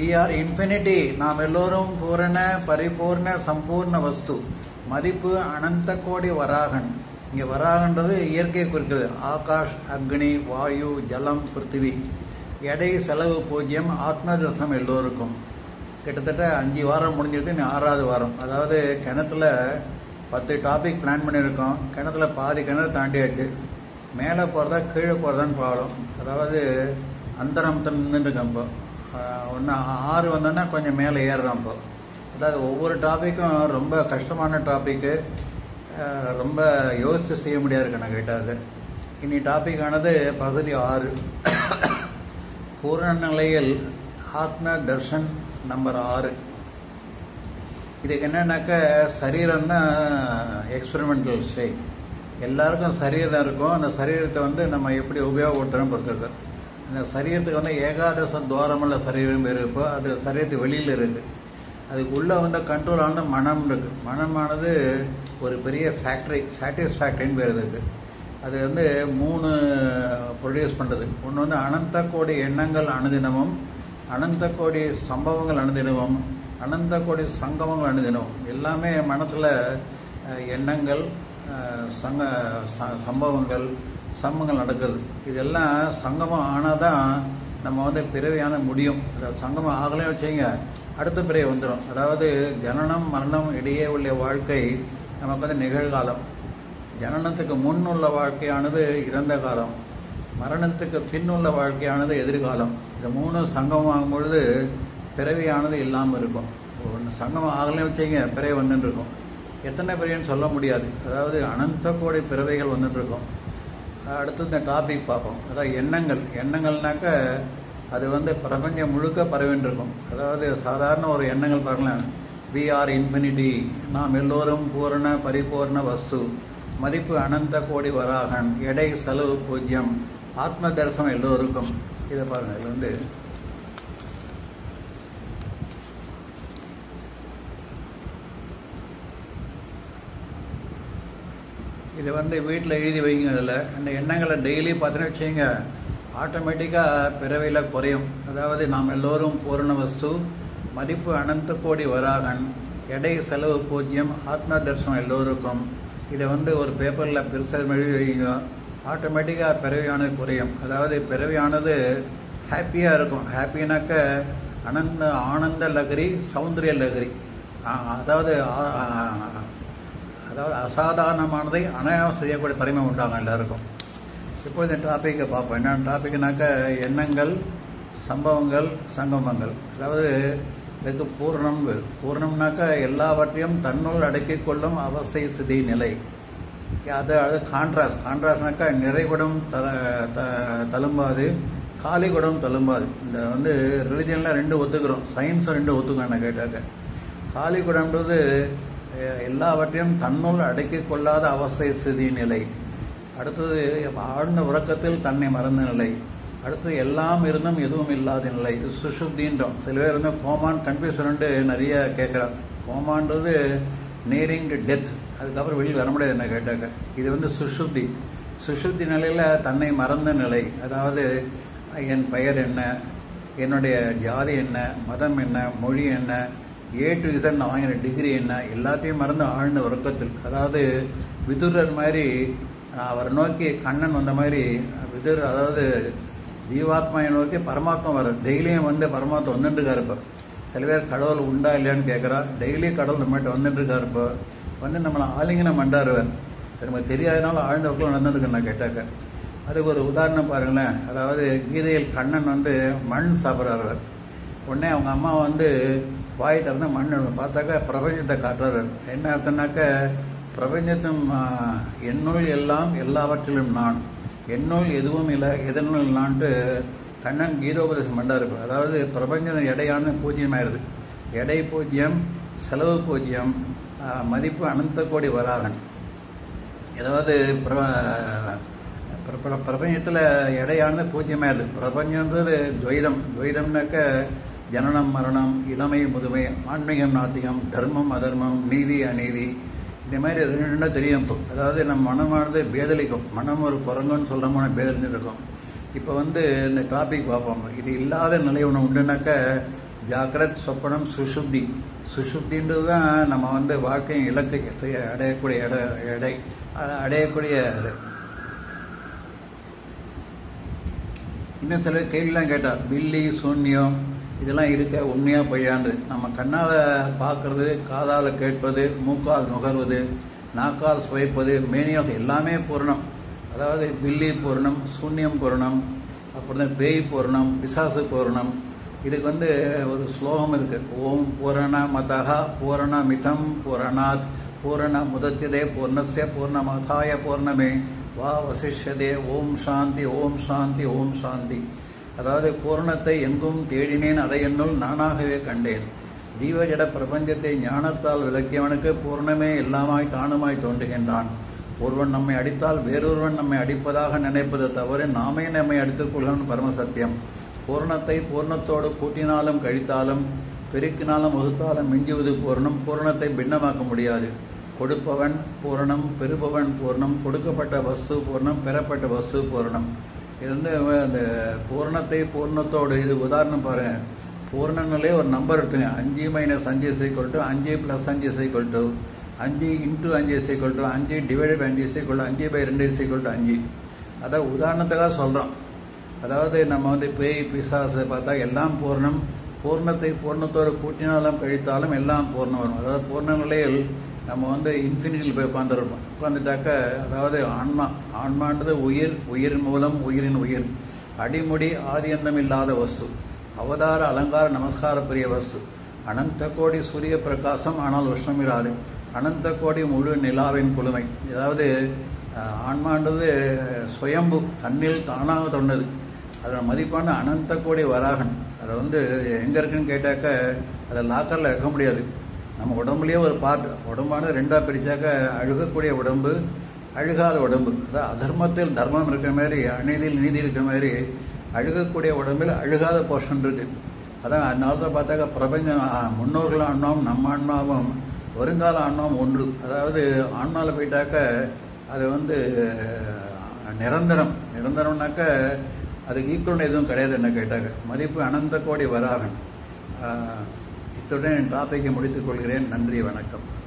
we are infinity நாம் எல்லோரும் பூரண பரிபூர்ண சம்பூர்ண வஸ்து மதிப்பு அனந்த கோடி வராகன் இங்கே வராகன்றது இயற்கையை குறிக்கிறது ஆகாஷ் அக்னி வாயு ஜலம் பிருத்திவி எடை செலவு பூஜ்யம் ஆத்ம தர்சனம் எல்லோருக்கும் கிட்டத்தட்ட அஞ்சு வாரம் முடிஞ்சது இன்னும் ஆறாவது வாரம் அதாவது கிணத்துல பத்து டாபிக் பிளான் பண்ணியிருக்கோம் கிணத்துல பாதி கிணறு தாண்டியாச்சு மேலே போகிறதா கீழே போகிறதான்னு ப்ராப்ளம் அதாவது அந்தரமத்தில் நின்றுருக்கேன் இப்போ ஒன்று ஆறு வந்தோன்னா கொஞ்சம் மேலே ஏறுறோம் இப்போ அதாவது ஒவ்வொரு டாப்பிக்கும் ரொம்ப கஷ்டமான டாப்பிக்கு ரொம்ப யோசித்து செய்ய முடியாது கணக்கு கேட்டாது இனி டாபிக் ஆனது பகுதி ஆறு பூரண நிலையில் ஆத்ம தர்ஷன் நம்பர் ஆறு இதுக்கு என்னன்னாக்க சரீரம் தான் எக்ஸ்பெரிமெண்டல் ஸ்டேஜ் எல்லாருக்கும் சரீரம் இருக்கும் அந்த சரீரத்தை வந்து நம்ம எப்படி உபயோகப்படுத்துகிறோம் பொறுத்திருக்கு அந்த சரீரத்துக்கு வந்து ஏகாதச துவாரமுள்ள சரீரம் இருப்போ அது சரீரத்துக்கு வெளியில் இருக்குது அதுக்குள்ளே வந்து கண்ட்ரோல் ஆனது மனம் இருக்குது மனமானது ஒரு பெரிய ஃபேக்ட்ரி சாட்டிஸ்ஃபேக்டரின்னு பேர் இருக்குது அது வந்து மூணு ப்ரொடியூஸ் பண்ணுறது ஒன்று வந்து அனந்த கோடி எண்ணங்கள் அனுதினமும் அனந்த கோடி சம்பவங்கள் அனுதினமும் அனந்த கோடி சங்கமங்கள் அனுதினமும் எல்லாமே மனசில் எண்ணங்கள் சங்க சம்பவங்கள் சம்பவங்கள் நடக்குது இதெல்லாம் சங்கமம் ஆனால் தான் நம்ம வந்து பிறவியான முடியும் சங்கமம் ஆகலையும் வச்சுங்க அடுத்த பிறவி வந்துடும் அதாவது ஜனனம் மரணம் இடையே உள்ள வாழ்க்கை நமக்கு வந்து நிகழ்காலம் ஜனனத்துக்கு முன் உள்ள வாழ்க்கையானது இறந்த காலம் மரணத்துக்கு பின் உள்ள வாழ்க்கையானது எதிர்காலம் இந்த மூணு சங்கமம் ஆகும் பொழுது பிறவியானது இல்லாமல் இருக்கும் ஒன்று சங்கமம் ஆகலையும் வச்சுங்க பிறவி வந்துட்டு இருக்கும் எத்தனை பிறவின்னு சொல்ல முடியாது அதாவது அனந்த கோடி பிறவைகள் வந்துட்டு இருக்கும் அடுத்து இந்த டாபிக் பார்ப்போம் அதாவது எண்ணங்கள் எண்ணங்கள்னாக்க அது வந்து பிரபஞ்சம் முழுக்க பரவின்றிருக்கும் அதாவது சாதாரண ஒரு எண்ணங்கள் பாருங்களேன் வி ஆர் இன்ஃபினிட்டி நாம் எல்லோரும் பூரண பரிபூர்ண வஸ்து மதிப்பு அனந்த கோடி வராகன் எடை செலவு பூஜ்யம் ஆத்ம தரிசனம் எல்லோருக்கும் இதை பாருங்கள் இது வந்து இதை வந்து வீட்டில் எழுதி வைங்க அதில் இந்த எண்ணங்களை டெய்லி பார்த்தீங்கன்னா வச்சுங்க ஆட்டோமேட்டிக்காக பிறவையில் குறையும் அதாவது நாம் எல்லோரும் பூரண வஸ்து மதிப்பு அனந்த கோடி வராகன் எடை செலவு பூஜ்யம் ஆத்ம தர்சனம் எல்லோருக்கும் இதை வந்து ஒரு பேப்பரில் பெருசாக எழுதி வைங்க ஆட்டோமேட்டிக்காக பிறவியானது குறையும் அதாவது பிறவியானது ஹாப்பியாக இருக்கும் ஹாப்பினாக்க அனந்த ஆனந்த லகரி சௌந்தரிய லகரி அதாவது அதாவது அசாதாரணமானதை அனாயம் செய்யக்கூடிய திறமை உண்டாகும் எல்லாருக்கும் இப்போ இந்த டாப்பிக்கை பார்ப்போம் என்னென்ன டாபிக்னாக்க எண்ணங்கள் சம்பவங்கள் சங்கமங்கள் அதாவது இதுக்கு பூர்ணம் பூர்ணம்னாக்கா எல்லாவற்றையும் தன்னுள் அடக்கிக் கொள்ளும் அவசிய ஸ்திதி நிலை அது அது கான்ட்ராஸ்ட் கான்ட்ராஸ்ட்னாக்கா நிறைகுடம் த தழும்பாது காலிகுடம் தழும்பாது இந்த வந்து ரிலிஜனில் ரெண்டு ஒத்துக்கிறோம் சயின்ஸும் ரெண்டு ஒத்துக்கிறோம் என்ன கேட்டாக்க காலிகுடம்ன்றது எல்லாவற்றையும் தன்னுள் அடக்கிக் கொள்ளாத அவசிய ஸ்திதி நிலை அடுத்தது ஆழ்ந்த உறக்கத்தில் தன்னை மறந்த நிலை அடுத்து எல்லாம் இருந்தும் எதுவும் இல்லாத நிலை இது சுஷுப்தின்றோம் சில பேர் வந்து கோமான் கன்ஃபியூஷன்ட்டு நிறைய கேட்குறாங்க கோமான்றது நேரிங் டு டெத் அதுக்கப்புறம் வெளியில் வர முடியாது என்ன கேட்டாக்க இது வந்து சுஷுப்தி சுஷுப்தி நிலையில் தன்னை மறந்த நிலை அதாவது என் பெயர் என்ன என்னுடைய ஜாதி என்ன மதம் என்ன மொழி என்ன ஏ டு இசட் நான் வாங்கின டிகிரி என்ன எல்லாத்தையும் மறந்து ஆழ்ந்த உறக்கத்தில் அதாவது விதுரர் மாதிரி அவரை நோக்கி கண்ணன் வந்த மாதிரி விதுர் அதாவது ஜீவாத்மாவை நோக்கி பரமாத்மா வர டெய்லியும் வந்து பரமாத்மா வந்துட்டுருக்காரு இப்போ சில பேர் கடவுள் உண்டா இல்லையான்னு கேட்குறா டெய்லி கடவுள் நம்மகிட்ட வந்துட்டுருக்காரு இப்போ வந்து நம்மளை ஆலிங்கனம் மண்டாருவர் நமக்கு தெரியாதனால ஆழ்ந்த உறக்கம் நடந்துருக்கு நான் கேட்டாக்க அதுக்கு ஒரு உதாரணம் பாருங்களேன் அதாவது கீதையில் கண்ணன் வந்து மண் சாப்பிட்றாரு உடனே அவங்க அம்மா வந்து வாய் திறந்து மண் பார்த்தாக்கா பிரபஞ்சத்தை காட்டுறாரு என்ன அர்த்தம்னாக்க பிரபஞ்சத்தும் என்னுள் எல்லாம் எல்லாவற்றிலும் நான் என்னுள் எதுவும் இல்லை எதனுள் நான்ட்டு கண்ணன் கீதோபதேசம் பண்ணார் அதாவது பிரபஞ்ச எடையான பூஜ்யம் ஆயிடுது எடை பூஜ்யம் செலவு பூஜ்யம் மதிப்பு அனந்த கோடி வராகன் ஏதாவது பிரபஞ்சத்தில் எடையானது பூஜ்யமாயிருது பிரபஞ்சன்றது துவைதம் துவைதம்னாக்க ஜனனம் மரணம் இளமை முதுமை ஆன்மீகம் நாத்திகம் தர்மம் அதர்மம் நீதி அநீதி இந்த மாதிரி ரெண்டு ரெண்டாக தெரியும் இப்போ அதாவது நம்ம மனமானது பேதலிக்கும் மனம் ஒரு குரங்குன்னு சொல்கிறோம்னா பேதலிஞ்சிருக்கும் இப்போ வந்து இந்த டாபிக் பார்ப்போம் இது இல்லாத நிலை ஒன்று உண்டுனாக்க ஜாக்கிரத் சொப்பனம் சுசுத்தி சுசுத்தின்றது தான் நம்ம வந்து வாழ்க்கையின் இலக்கை செய்ய- அடையக்கூடிய இட எடை அ- அடையக்கூடிய இது இன்னும் சில கேள்விலாம் கேட்டார் பில்லி சூன்யம் இதெல்லாம் இருக்க உண்மையா பொய்யாண்டு நம்ம கண்ணால் பார்க்கறது காதால் கேட்பது மூக்கால் நுகர்வது நாக்கால் சுவைப்பது மேனியால் எல்லாமே பூரணம் அதாவது பில்லி பூரணம் சூன்யம் பூரணம் அப்புறம் தான் பேய் பூரணம் பிசாசு பூரணம் இதுக்கு வந்து ஒரு ஸ்லோகம் இருக்கு ஓம் பூரண மதகா பூரண மிதம் பூரணாத் பூரண முதத்திதே பூர்ணஸ்ய பூர்ணமதாய பூர்ணமே வா வசிஷ்யதே ஓம் சாந்தி ஓம் சாந்தி ஓம் சாந்தி அதாவது பூரணத்தை எங்கும் தேடினேன் அதை என்னுள் நானாகவே கண்டேன் ஜீவஜட பிரபஞ்சத்தை ஞானத்தால் விளக்கியவனுக்கு பூர்ணமே எல்லாமாய் தானுமாய் தோன்றுகின்றான் ஒருவன் நம்மை அடித்தால் வேறொருவன் நம்மை அடிப்பதாக நினைப்பது தவிர நாமே நம்மை அடித்துக் கொள்கிறோம் பரமசத்தியம் பூரணத்தை பூர்ணத்தோடு கூட்டினாலும் கழித்தாலும் பெருக்கினாலும் வகுத்தாலும் மிஞ்சுவது பூரணம் பூரணத்தை பின்னமாக்க முடியாது கொடுப்பவன் பூரணம் பெறுபவன் பூர்ணம் கொடுக்கப்பட்ட வஸ்து பூர்ணம் பெறப்பட்ட வஸ்து பூரணம் இது வந்து அந்த பூரணத்தை பூர்ணத்தோடு இது உதாரணம் பாருங்க பூர்ணங்களே ஒரு நம்பர் எடுத்துங்க அஞ்சு மைனஸ் அஞ்சு சைக்கிள் டு அஞ்சு ப்ளஸ் அஞ்சு சைக்கிள் டு அஞ்சு இன்ட்டு அஞ்சு சைக்கிள் டு அஞ்சு டிவைடட் பை அஞ்சு சைக்கிள் அஞ்சு பை ரெண்டு சைக்கிள் டு அஞ்சு அதான் உதாரணத்துக்காக சொல்கிறோம் அதாவது நம்ம வந்து பேய் பிசாசு பார்த்தா எல்லாம் பூர்ணம் பூர்ணத்தை பூர்ணத்தோடு கூட்டினாலும் கழித்தாலும் எல்லாம் பூர்ணம் வரும் அதாவது பூர்ண நிலையில் நம்ம வந்து இன்ஃபினிட்டியில் போய் உட்காந்துருப்போம் உட்காந்துட்டாக்க அதாவது ஆன்மா ஆன்மான்றது உயிர் உயிர் மூலம் உயிரின் உயிர் அடிமுடி ஆதியந்தம் இல்லாத வஸ்து அவதார அலங்கார நமஸ்கார பிரிய வஸ்து அனந்த கோடி சூரிய பிரகாசம் ஆனால் உஷ்ணமிராது அனந்த கோடி முழு நிலாவின் குளுமை அதாவது அஹ், ஆன்மான்றது சுயம்பு தன்னில் தானாக தொண்டது அதோட மதிப்பான அனந்த கோடி வராகன் அதை வந்து எங்கே இருக்குன்னு கேட்டாக்க அதை லாக்கரில் வைக்க முடியாது நம்ம உடம்புலயே ஒரு பார்ட் உடம்பானது ரெண்டாக பிரித்தாக்க அழுகக்கூடிய உடம்பு அழுகாத உடம்பு அதாவது அதர்மத்தில் தர்மம் இருக்கிற மாதிரி அநீதியில் நீதி இருக்கிற மாதிரி அழுகக்கூடிய உடம்பில் அழுகாத போர்ஷன் இருக்கு அதான் அதனால தான் பார்த்தாக்க பிரபஞ்சம் ஆ, முன்னோர்கள் ஆன்மாவும் நம்ம ஆன்மாவும் வருங்கால ஆன்மாவும் ஒன்று அதாவது ஆன்மாவில் போயிட்டாக்க அது வந்து அஹ், நிரந்தரம் நிரந்தரம்னாக்க அதுக்கு ஈக்குவல் எதுவும் கிடையாது என்ன கேட்டாங்க மதிப்பு அனந்த கோடி வராகன் ஆஹ், இத்துடன் என் டாப்பிக்கை முடித்துக் கொள்கிறேன் நன்றி வணக்கம்